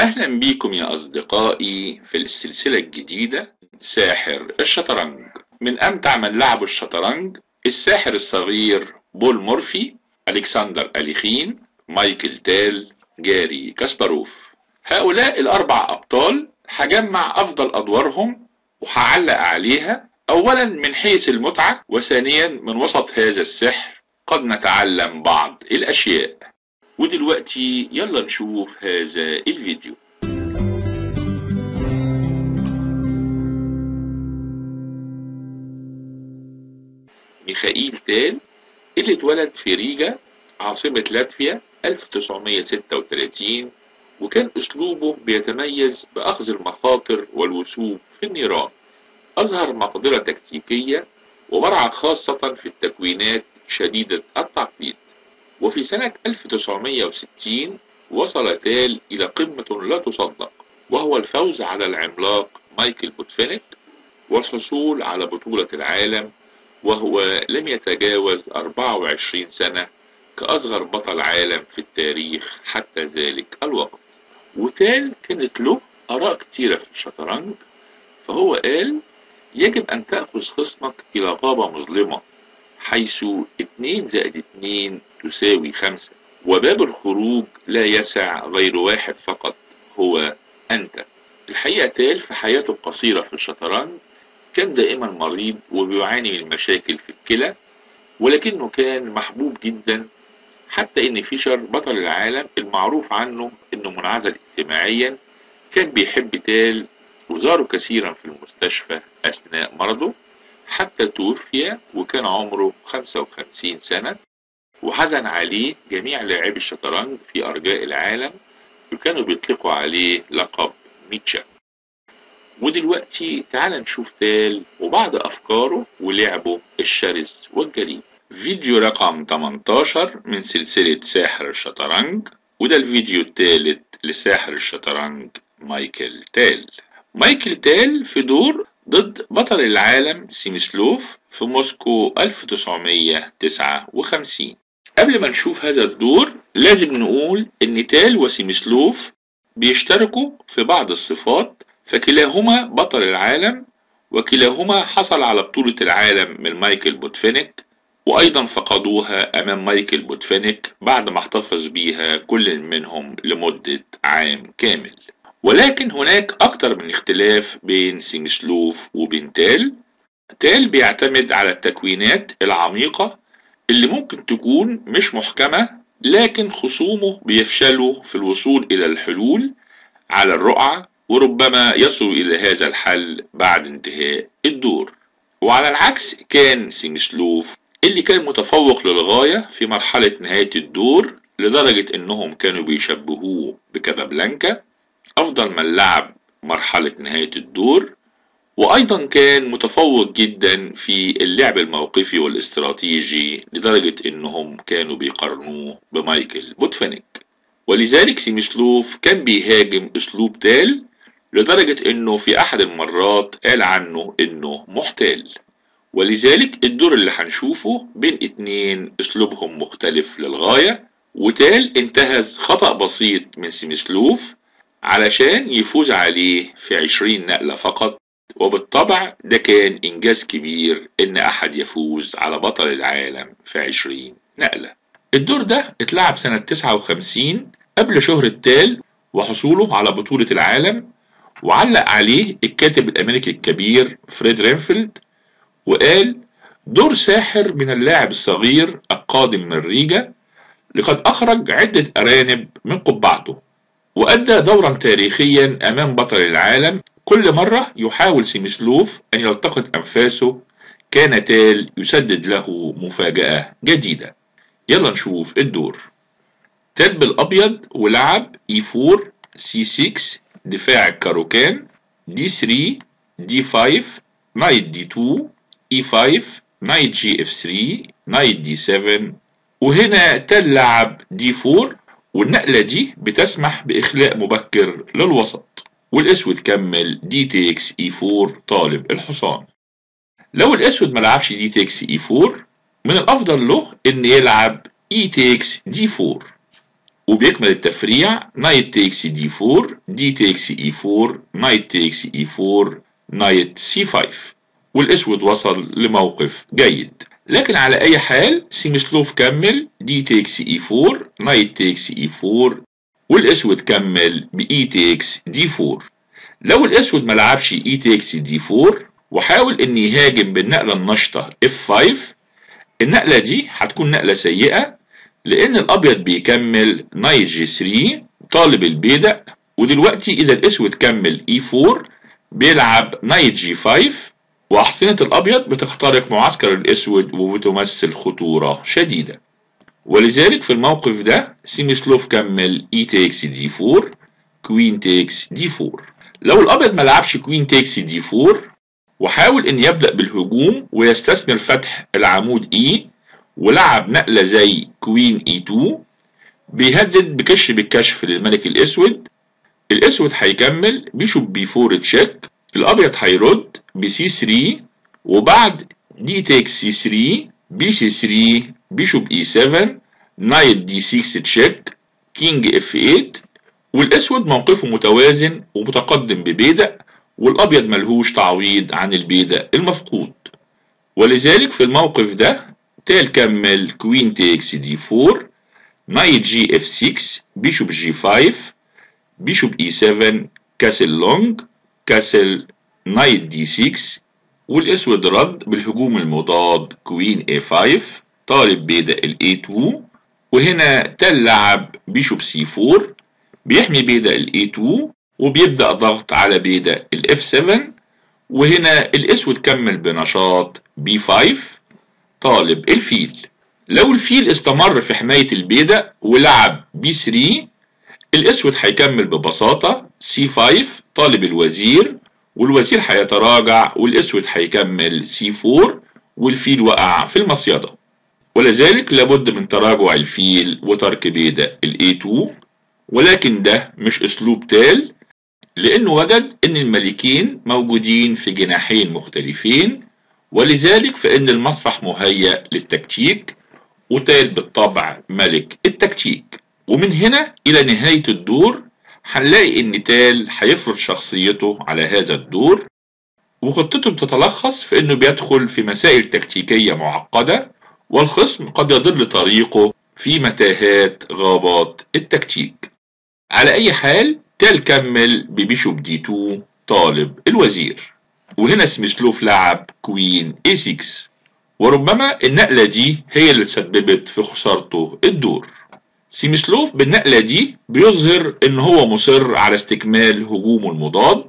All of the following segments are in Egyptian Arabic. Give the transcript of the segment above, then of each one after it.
أهلا بيكم يا أصدقائي في السلسلة الجديدة ساحر الشطرنج من أمتع من لعبوا الشطرنج الساحر الصغير بول مورفي ألكسندر أليخين مايكل تال جاري كاسباروف هؤلاء الأربع أبطال هجمع أفضل أدوارهم وهعلق عليها أولا من حيث المتعة وثانيا من وسط هذا السحر قد نتعلم بعض الأشياء ودلوقتي يلا نشوف هذا الفيديو ميخائيل تال اللي اتولد في ريجا عاصمة لاتفيا 1936 وكان أسلوبه بيتميز بأخذ المخاطر والوثوق في النيران أظهر مقدرة تكتيكية وورع خاصة في التكوينات شديدة التعقيد وفي سنة 1960 وصل تال إلى قمة لا تصدق وهو الفوز على العملاق مايكل بوتفينيك والحصول على بطولة العالم وهو لم يتجاوز 24 سنة كأصغر بطل عالم في التاريخ حتى ذلك الوقت وتال كانت له آراء كتيرة في الشطرنج فهو قال يجب أن تأخذ خصمك إلى غابة مظلمة حيث 2 زائد 2 تساوي 5 وباب الخروج لا يسع غير واحد فقط هو أنت الحقيقة تال في حياته القصيرة في الشطرنج كان دائما مريض وبيعاني من مشاكل في الكلى ولكنه كان محبوب جدا حتى ان فيشر بطل العالم المعروف عنه انه منعزل اجتماعيا كان بيحب تال وزاره كثيرا في المستشفى اثناء مرضه حتى توفي وكان عمره 55 سنة وحزن عليه جميع لاعبي الشطرنج في أرجاء العالم وكانوا بيطلقوا عليه لقب ميتشا ودلوقتي تعال نشوف تال وبعض أفكاره ولعبه الشرس والجريء فيديو رقم 18 من سلسلة ساحر الشطرنج وده الفيديو الثالث لساحر الشطرنج مايكل تال مايكل تال في دور ضد بطل العالم سيمسلوف في موسكو 1959 قبل ما نشوف هذا الدور لازم نقول ان تال وسيمسلوف بيشتركوا في بعض الصفات فكلاهما بطل العالم وكلاهما حصل على بطولة العالم من مايكل بوتفينيك وأيضا فقدوها أمام مايكل بوتفينيك بعد ما احتفظ بيها كل منهم لمدة عام كامل ولكن هناك أكتر من اختلاف بين سيمسلوف وبين تال تال بيعتمد على التكوينات العميقة اللي ممكن تكون مش محكمة لكن خصومه بيفشلوا في الوصول إلى الحلول على الرقعة وربما يصلوا إلى هذا الحل بعد انتهاء الدور وعلى العكس كان سيمسلوف اللي كان متفوق للغاية في مرحلة نهاية الدور لدرجة انهم كانوا بيشبهوه بكابابلانكا افضل من لعب مرحلة نهاية الدور وايضا كان متفوق جدا في اللعب الموقفي والاستراتيجي لدرجة انهم كانوا بيقارنوه بمايكل بوتفينيك ولذلك سيمسلوف كان بيهاجم اسلوب تال لدرجة انه في احد المرات قال عنه انه محتال ولذلك الدور اللي هنشوفه بين اتنين اسلوبهم مختلف للغاية وتال انتهز خطأ بسيط من سيمسلوف علشان يفوز عليه في عشرين نقلة فقط وبالطبع ده كان إنجاز كبير إن أحد يفوز على بطل العالم في عشرين نقلة الدور ده اتلعب سنة 59 قبل شهرة تال وحصوله على بطولة العالم وعلق عليه الكاتب الأمريكي الكبير فريد رينفيلد وقال دور ساحر من اللاعب الصغير القادم من ريجا لقد أخرج عدة أرانب من قبعته وأدى دورا تاريخيا أمام بطل العالم كل مرة يحاول سيمسلوف أن يلتقط أنفاسه كان تال يسدد له مفاجأة جديدة يلا نشوف الدور تال بالأبيض ولعب E4 C6 دفاع الكاروكان D3 D5 نايت D2 E5 نايت GF3 نايت D7 وهنا تال لعب D4 والنقلة دي بتسمح بإخلاء مبكر للوسط والأسود كمل دي تيكس اي 4 طالب الحصان لو الأسود ملعبش دي تيكس اي 4 من الأفضل له إن يلعب اي تيكس دي 4 وبيكمل التفريع نايت تيكس دي 4 دي تيكس اي 4 نايت تيكس اي 4 نايت سي 5 والاسود وصل لموقف جيد لكن على اي حال سيمسلوف كمل دي تيكس اي 4 نايت تيكس اي 4 والاسود كمل باي تيكس دي 4 لو الاسود ما لعبش اي تيكس دي 4 وحاول ان يهاجم بالنقله النشطه اف 5 النقله دي هتكون نقله سيئه لان الابيض بيكمل نايت جي 3 طالب البيدق ودلوقتي اذا الاسود كمل اي 4 بيلعب نايت جي 5 واحصنه الابيض بتخترق معسكر الاسود وبتمثل خطوره شديده ولذلك في الموقف ده سيميسلوف كمل اي تيكس دي 4 كوين تيكس دي 4 لو الابيض ما لعبش كوين تيكس دي 4 وحاول ان يبدا بالهجوم ويستثمر فتح العمود اي ولعب نقله زي كوين اي 2 بيهدد بكش بالكشف للملك الاسود الاسود هيكمل بيشوب بي 4 تشيك الابيض هيرد بسي 3 وبعد دي تيكس سي 3 بي سي 3 بيشوب اي 7 نايت دي 6 تشيك كينج اف 8 والاسود موقفه متوازن ومتقدم ببيدق والابيض ملهوش تعويض عن البيدق المفقود ولذلك في الموقف ده تال كمل كوين تيكس دي 4 نايت جي اف 6 بيشوب جي 5 بيشوب اي 7 كاسل لونج كاسل نايت دي 6 والاسود رد بالهجوم المضاد كوين اي 5 طالب بيدق الاي 2 وهنا تل لعب بيشوب سي 4 بيحمي بيدق الاي 2 وبيبدأ ضغط على بيدق الاف 7 وهنا الاسود كمل بنشاط بي 5 طالب الفيل لو الفيل استمر في حماية البيدق ولعب بي 3 الاسود هيكمل ببساطة سي 5 طالب الوزير والوزير هيتراجع والاسود هيكمل سي 4 والفيل وقع في المصيدة ولذلك لابد من تراجع الفيل وترك بيدق الاي 2 ولكن ده مش اسلوب تال لانه وجد ان الملكين موجودين في جناحين مختلفين ولذلك فان المسرح مهيأ للتكتيك وتال بالطبع ملك التكتيك ومن هنا الى نهاية الدور هنلاقي ان تال هيفرض شخصيته على هذا الدور وخطته بتتلخص في انه بيدخل في مسائل تكتيكية معقدة والخصم قد يضل طريقه في متاهات غابات التكتيك على اي حال تال كمل ببيشوب دي 2 طالب الوزير وهنا سميسلوف لعب كوين اي 6 وربما النقلة دي هي اللي تسببت في خسارته الدور سيمسلوف بالنقلة دي بيظهر ان هو مصر على استكمال هجومه المضاد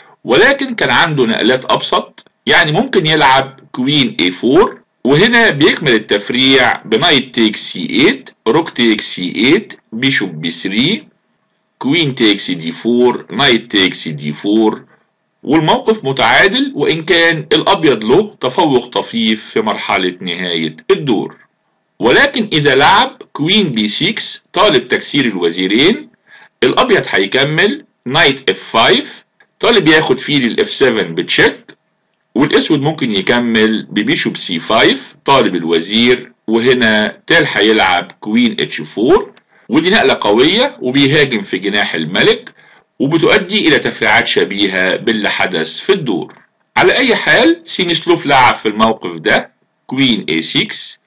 ولكن كان عنده نقلات ابسط يعني ممكن يلعب كوين اي 4 وهنا بيكمل التفريع بنايت تيك سي 8 روك تيك سي 8 بيشوب بي 3 كوين تيك سي دي 4 نايت تيك سي دي 4 والموقف متعادل وان كان الابيض له تفوق طفيف في مرحلة نهاية الدور ولكن اذا لعب كوين بي 6 طالب تكسير الوزيرين الابيض هيكمل نايت اف 5 طالب ياخد فيل الاف 7 بتشيك والاسود ممكن يكمل ببيشوب سي 5 طالب الوزير وهنا تال هيلعب كوين اتش 4 ودي نقلة قوية وبيهاجم في جناح الملك وبتؤدي الى تفريعات شبيهة باللي حدث في الدور على اي حال سيمسلوف لعب في الموقف ده كوين اي 6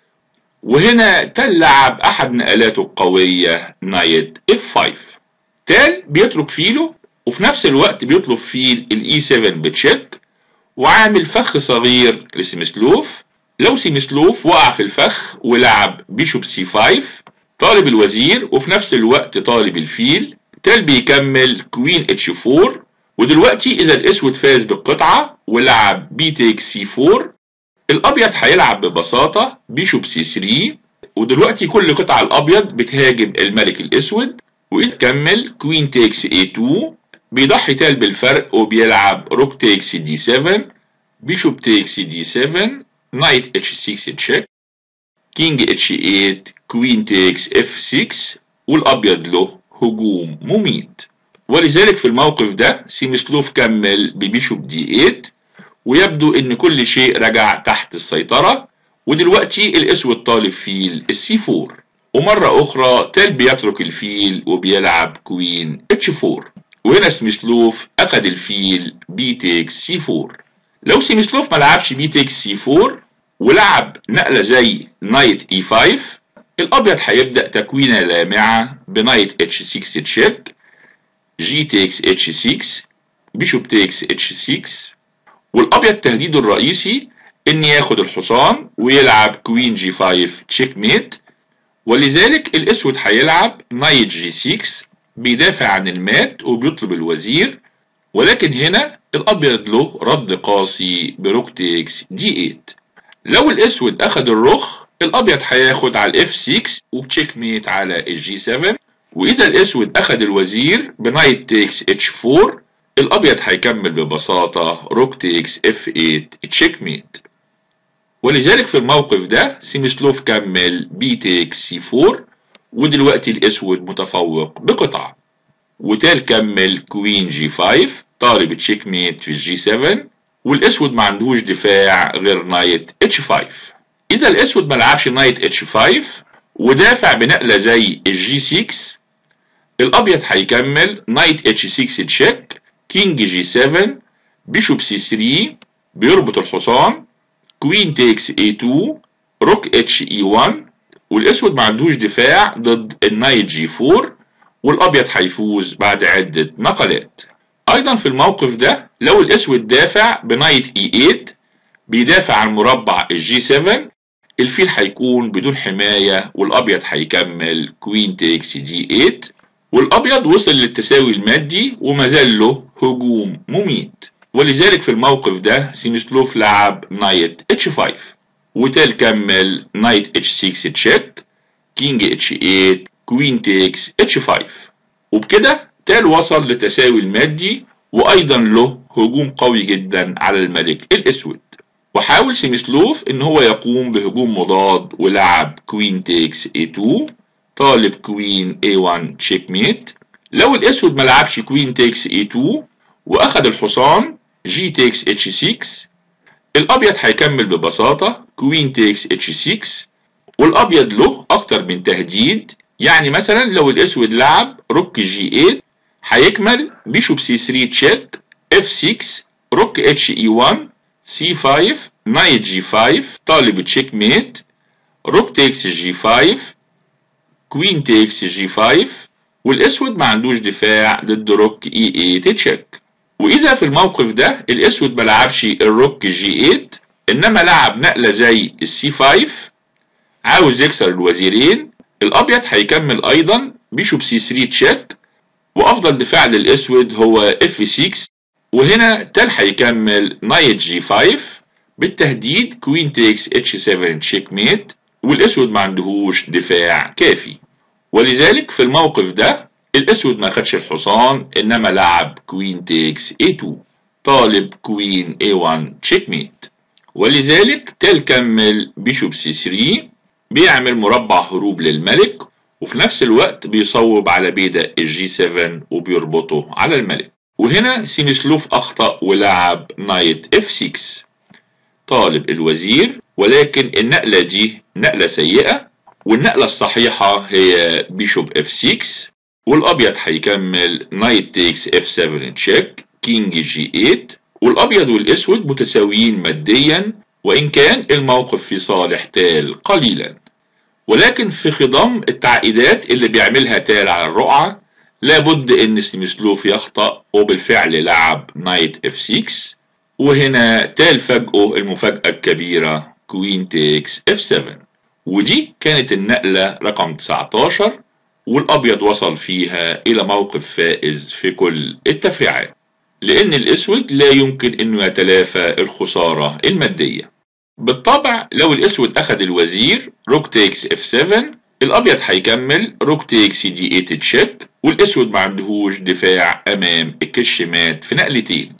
وهنا تال لعب احد نقلاته القوية نايت اف 5 تال بيترك فيله وفي نفس الوقت بيطلب فيل الاي 7 بتشيك وعامل فخ صغير لسيمسلوف لو سيمسلوف وقع في الفخ ولعب بيشوب سي 5 طالب الوزير وفي نفس الوقت طالب الفيل تال بيكمل كوين اتش 4 ودلوقتي اذا الاسود فاز بالقطعة ولعب بي تيك سي 4 الابيض هيلعب ببساطة بيشوب سي 3 ودلوقتي كل قطعة الابيض بتهاجم الملك الاسود واذا كمل كوين تيكس اي 2 بيضحي تال بالفرق وبيلعب روك تيكس دي 7 بيشوب تيكس دي 7 نايت اتش 6 تشيك كينج اتش 8 كوين تيكس اف 6 والابيض له هجوم مميت ولذلك في الموقف ده سيمسلوف كمل ببيشوب دي 8 ويبدو ان كل شيء رجع تحت السيطرة ودلوقتي الاسود طالب فيل السي 4 ومرة أخرى تال بيترك الفيل وبيلعب كوين اتش 4 وهنا سميسلوف أخد الفيل بي تيكس سي 4 لو سميسلوف ما لعبش بي تيكس سي 4 ولعب نقلة زي نايت اي 5 الأبيض هيبدأ تكوينة لامعة بنايت اتش 6 تشيك جي تيكس اتش 6 بيشوب تيكس اتش 6 والأبيض تهديده الرئيسي إن ياخد الحصان ويلعب كوين جي 5 تشيك ميت ولذلك الأسود هيلعب نايت جي 6 بيدافع عن المات وبيطلب الوزير ولكن هنا الأبيض له رد قاسي بروك تيكس دي 8 لو الأسود أخد الرخ الأبيض هياخد على الاف 6 وبتشيك ميت على الجي 7 وإذا الأسود أخد الوزير بنايت تيكس اتش 4 الأبيض هيكمل ببساطة روك تيكس اف 8 تشيك ميت ولذلك في الموقف ده سيمسلوف كمل بي تيكس سي 4 ودلوقتي الأسود متفوق بقطعة وتال كمل كوين جي 5 طالب تشيك ميت في الجي 7 والأسود ما عندهوش دفاع غير نايت اتش 5 إذا الأسود ما لعبش نايت اتش 5 ودافع بنقلة زي الجي 6 الأبيض هيكمل نايت اتش 6 تشيك كينج جي 7 بيشوب سي 3 بيربط الحصان كوين تيكس اي 2 روك اتش اي 1 والاسود ما عندوش دفاع ضد النايت جي 4 والابيض هيفوز بعد عدة نقلات ايضا في الموقف ده لو الاسود دافع بنايت اي 8 بيدافع عن مربع الجي 7 الفيل هيكون بدون حماية والابيض هيكمل كوين تيكس جي 8 والابيض وصل للتساوي المادي وما زال له هجوم مميت ولذلك في الموقف ده سيمسلوف لعب نايت اتش 5 وتال كمل نايت اتش 6 تشيك كينج اتش 8 كوين تيكس اتش 5 وبكده تال وصل لتساوي المادي وايضا له هجوم قوي جدا على الملك الاسود وحاول سيمسلوف ان هو يقوم بهجوم مضاد ولعب كوين تيكس اي 2 طالب كوين اي 1 تشيك ميت لو الاسود ما لعبش كوين تيكس اي 2 واخد الحصان جي تيكس اتش 6 الابيض هيكمل ببساطة كوين تيكس اتش 6 والابيض له اكتر من تهديد يعني مثلا لو الاسود لعب روك جي 8 هيكمل بيشوب سي 3 تشيك اف 6 روك اتش اي 1 سي 5 نايت جي 5 طالب تشيك ميت روك تيكس جي 5 كوين تيكس جي 5 والاسود ما عندوش دفاع ضد روك اي 8 تشيك واذا في الموقف ده الاسود ما لعبش الروك جي 8 انما لعب نقله زي السي 5 عاوز يكسر الوزيرين الابيض هيكمل ايضا بيشوب سي 3 تشيك وافضل دفاع للاسود هو اف 6 وهنا تل هيكمل نايت جي 5 بالتهديد كوين تيكس اتش 7 تشيك ميت والاسود ما عندهوش دفاع كافي ولذلك في الموقف ده الاسود ما خدش الحصان انما لعب كوين تيكس اي 2 طالب كوين اي 1 تشيك ميت ولذلك تل كمل بيشوب سي 3 بيعمل مربع هروب للملك وفي نفس الوقت بيصوب على بيدا الجي 7 وبيربطه على الملك وهنا سيمسلوف اخطأ ولعب نايت اف 6 طالب الوزير ولكن النقلة دي نقلة سيئة والنقلة الصحيحة هي بيشوب اف 6 والابيض هيكمل نايت تيكس اف 7 تشيك كينج جي 8 والابيض والاسود متساويين ماديا وان كان الموقف في صالح تال قليلا ولكن في خضم التعقيدات اللي بيعملها تال على الرقعة لابد ان سيمسلوف يخطأ وبالفعل لعب نايت اف 6 وهنا تال فاجئه المفاجأة الكبيرة كوين تيكس اف 7 ودي كانت النقلة رقم 19 والابيض وصل فيها الى موقف فائز في كل التفريعات لان الاسود لا يمكن انه يتلافى الخسارة المادية بالطبع لو الاسود اخذ الوزير روك تيكس اف 7 الابيض هيكمل روك تيكس دي 8 تشيك والاسود ما عندهوش دفاع امام الكشمات في نقلتين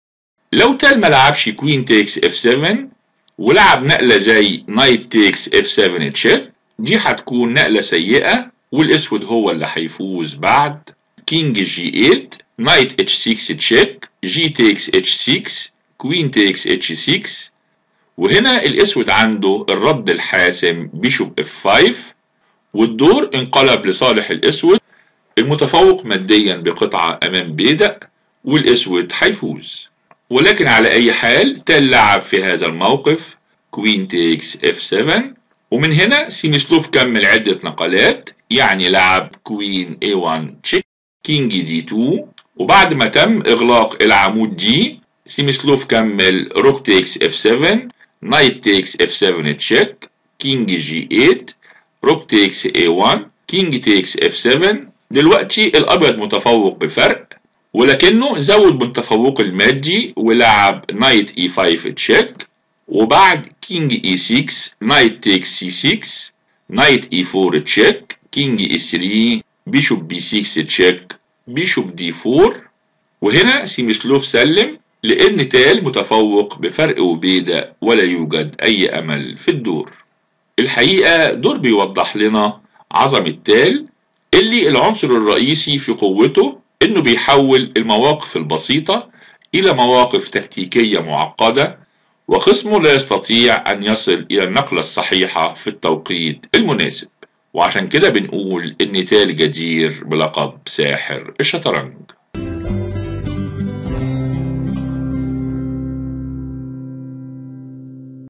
لو تال ما لعبش كوين تيكس اف 7 ولعب نقلة زي نايت تيكس اف 7 تشيك دي هتكون نقلة سيئة والاسود هو اللي هيفوز بعد كينج جي 8 نايت اتش 6 تشيك جي تيكس اتش 6 كوين تيكس اتش 6 وهنا الاسود عنده الرد الحاسم بيشوب اف 5 والدور انقلب لصالح الاسود المتفوق ماديا بقطعة امام بيدق والاسود هيفوز ولكن على اي حال تال لعب في هذا الموقف كوين تيكس اف 7 ومن هنا سيميسلوف كمل عدة نقلات يعني لعب كوين اي 1 تشيك كينج دي 2 وبعد ما تم اغلاق العمود دي سيميسلوف كمل روك تيكس اف 7 نايت تيكس اف 7 تشيك كينج جي 8 روك تيكس اي 1 كينج تيكس اف 7 دلوقتي الابيض متفوق بفرق ولكنه زود من تفوقه المادي ولعب نايت اي 5 تشيك وبعد كينج اي 6 نايت تيكس سي 6 نايت اي 4 تشيك كينج اي 3 بيشوب بي 6 تشيك بيشوب دي 4 وهنا سيميسلوف سلم لان تال متفوق بفرق وبيدة ولا يوجد اي امل في الدور الحقيقة دور بيوضح لنا عظمة تال اللي العنصر الرئيسي في قوته انه بيحول المواقف البسيطة الى مواقف تكتيكية معقدة وخصمه لا يستطيع ان يصل الى النقلة الصحيحة في التوقيت المناسب وعشان كده بنقول ان تال جدير بلقب ساحر الشطرنج